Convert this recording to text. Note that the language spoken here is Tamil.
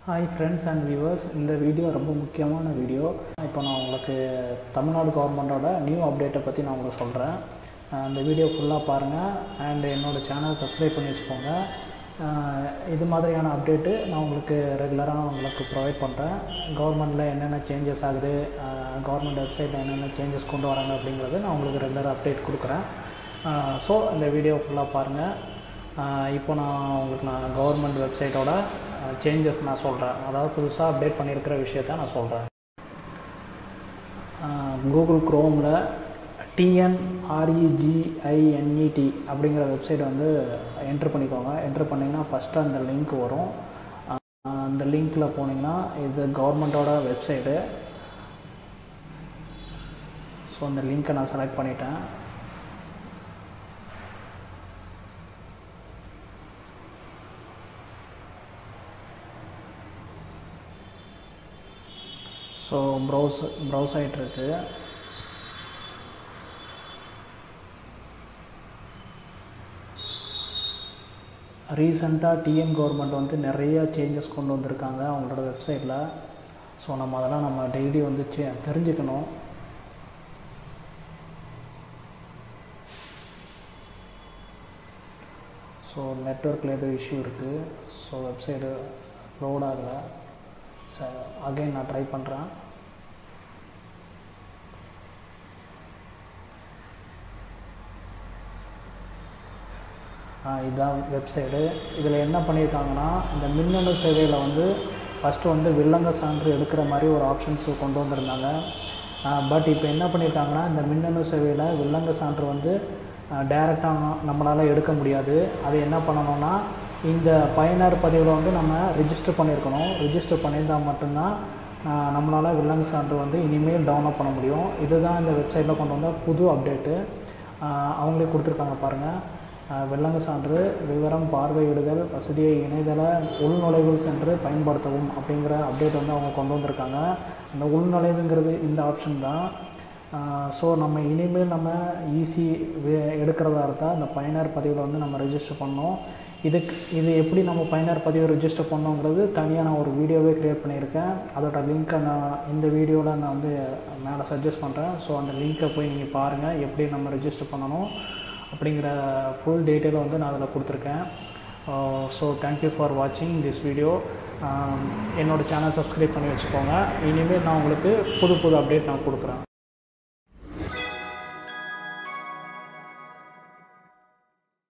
ஹாய் ஃப்ரெண்ட்ஸ் அண்ட் வியூவர்ஸ் இந்த வீடியோ ரொம்ப முக்கியமான வீடியோ இப்போ நான் உங்களுக்கு தமிழ்நாடு கவர்மெண்ட்டோட நியூ அப்டேட்டை பற்றி நான் உங்களுக்கு சொல்கிறேன் அந்த வீடியோ ஃபுல்லாக பாருங்கள் அண்ட் என்னோடய சேனல் சப்ஸ்கிரைப் பண்ணி வச்சுக்கோங்க அஹ் இது மாதிரியான அப்டேட்டு நான் உங்களுக்கு ரெகுலராக உங்களுக்கு ப்ரொவைட் பண்ணுறேன் கவர்மெண்ட்டில் என்னென்ன சேஞ்சஸ் ஆகுது கவர்மெண்ட் வெப்சைட்டில் என்னென்ன சேஞ்சஸ் கொண்டு வராங்க அப்படிங்கிறது நான் உங்களுக்கு ரெகுலராக அப்டேட் கொடுக்குறேன் ஸோ இந்த வீடியோ ஃபுல்லாக பாருங்கள் ஆஹ் இப்போ நான் உங்களுக்கு நான் கவர்மெண்ட் வெப்சைட்டோட சேஞ்சஸ் நான் சொல்கிறேன் அதாவது புதுசாக அப்டேட் பண்ணியிருக்கிற விஷயத்த நான் சொல்கிறேன் கூகுள் க்ரோமில் டிஎன்ஆர்இஜிஐஎன்இடி அப்படிங்கிற வெப்சைட் வந்து என்ட்ரு பண்ணிக்கோங்க என்ட்ரு பண்ணிங்கன்னா ஃபஸ்ட்டு அந்த லிங்க் வரும் ஆஹ் அந்த லிங்க்கில் போனீங்கன்னா இது கவர்மெண்ட்டோட வெப்சைட்டு ஸோ அந்த லிங்க்கை நான் செலக்ட் பண்ணிட்டேன் ஸோ ப்ரௌஸ் ப்ரௌஸ் ஆகிட்டுருக்கு ரீசெண்டாக டிஎன் கவர்மெண்ட் வந்து நிறைய சேஞ்சஸ் கொண்டு வந்திருக்காங்க அவங்களோட வெப்சைட்டில் ஸோ நம்ம அதெல்லாம் நம்ம டெய்லி வந்து சே தெரிஞ்சுக்கணும் ஸோ நெட்ஒர்க்கில் ஏதோ இஷ்யூ இருக்குது ஸோ வெப்சைடு லோட் ஆகலை ச அகைன் நான் ட்ரை பண்ணுறேன் இதுதான் வெப்சைடு இதில் என்ன பண்ணியிருக்காங்கன்னா இந்த மின்னணு சேவையில் வந்து ஃபஸ்ட்டு வந்து வில்லங்க சான்று எடுக்கிற மாதிரி ஒரு ஆப்ஷன்ஸ் கொண்டு வந்திருந்தாங்க பட் இப்போ என்ன பண்ணியிருக்காங்கன்னா இந்த மின்னணு சேவையில் வில்லங்க சான்று வந்து டைரெக்டாக நம்மளால் எடுக்க முடியாது அது என்ன பண்ணணும்னா இந்த பயனர் பதிவில் வந்து நம்ம ரிஜிஸ்டர் பண்ணியிருக்கணும் ரிஜிஸ்டர் பண்ணியிருந்தால் மட்டும்தான் நம்மளால் வில்லங்கு சான்று வந்து இனிமேல் டவுன்லோட் பண்ண முடியும் இதுதான் இந்த வெப்சைட்டில் கொண்டு வந்த புது அப்டேட்டு அவங்களே கொடுத்துருக்காங்க பாருங்கள் வில்லங்கு சான்று விவரம் பார்வையிடுதல் வசதியை இணையதள உள்நுழைவு சென்று பயன்படுத்தவும் அப்படிங்கிற அப்டேட் வந்து அவங்க கொண்டு வந்திருக்காங்க அந்த உள்நுழைவுங்கிறது இந்த ஆப்ஷன் தான் ஸோ நம்ம இனிமேல் நம்ம ஈஸி எடுக்கிறதா இருந்தால் அந்த பயனர் பதிவில் வந்து நம்ம ரெஜிஸ்டர் பண்ணோம் இதுக்கு இது எப்படி நம்ம பயனர் பதிவை ரெஜிஸ்டர் பண்ணோங்கிறது தனியாக நான் ஒரு வீடியோவே க்ரியேட் பண்ணியிருக்கேன் அதோட லிங்க்கை நான் இந்த வீடியோவில் நான் வந்து மேலே சஜஸ்ட் பண்ணுறேன் ஸோ அந்த லிங்க்கை போய் நீங்கள் பாருங்கள் எப்படி நம்ம ரெஜிஸ்டர் பண்ணணும் அப்படிங்கிற ஃபுல் டீட்டெயில் வந்து நான் அதில் கொடுத்துருக்கேன் ஸோ தேங்க்யூ ஃபார் வாட்சிங் திஸ் வீடியோ என்னோடய சேனல் சப்ஸ்கிரைப் பண்ணி வச்சுக்கோங்க இனிமேல் நான் உங்களுக்கு புது புது அப்டேட் நான் கொடுக்குறேன்